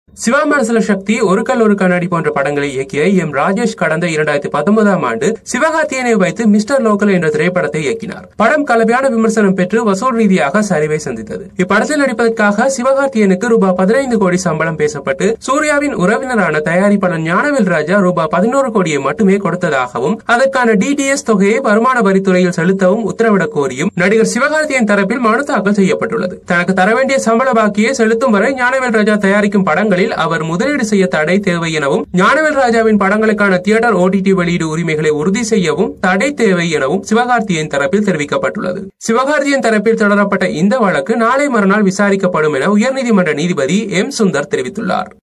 சிவா மனசுல சக்தி ஒரு கல் ஒரு கண்ணாடி போன்ற படங்களை இயக்கிய எம் ராஜேஷ் கடந்த இரண்டாயிரத்தி பத்தொன்பதாம் ஆண்டு சிவகார்த்தியனை வைத்து மிஸ்டர் லோக்கல் என்ற திரைப்படத்தை இயக்கினார் படம் கலவையான விமர்சனம் பெற்று வசூல் ரீதியாக சரிவை சந்தித்தது இப்படத்தில் நடிப்பதற்காக சிவகார்த்தியனுக்கு ரூபாய் பதினைந்து கோடி சம்பளம் பேசப்பட்டு சூர்யாவின் உறவினரான தயாரிப்பாளர் ஞானவேல் ராஜா ரூபாய் பதினோரு கோடியை மட்டுமே கொடுத்ததாகவும் அதற்கான டிடிஎஸ் தொகையை வருமான வரித்துறையில் செலுத்தவும் உத்தரவிடக் கோரியும் நடிகர் சிவகார்த்தியன் தரப்பில் மனு தாக்கல் செய்யப்பட்டுள்ளது தனக்கு தர வேண்டிய சம்பள பாக்கியை செலுத்தும் வரை ஞானவேல் ராஜா தயாரிக்கும் படங்களில் அவர் முதலீடு செய்ய தடை தேவை எனவும் ஞானவேல் ராஜாவின் படங்களுக்கான தியேட்டர் ஓடிடி வெளியீடு உரிமைகளை உறுதி செய்யவும் தடை தேவை எனவும் சிவகார்த்தியன் தரப்பில் தெரிவிக்கப்பட்டுள்ளது சிவகார்த்தியன் தரப்பில் தொடரப்பட்ட இந்த வழக்கு நாளை மறுநாள் விசாரிக்கப்படும் என உயர்நீதிமன்ற நீதிபதி எம் சுந்தர் தெரிவித்துள்ளார்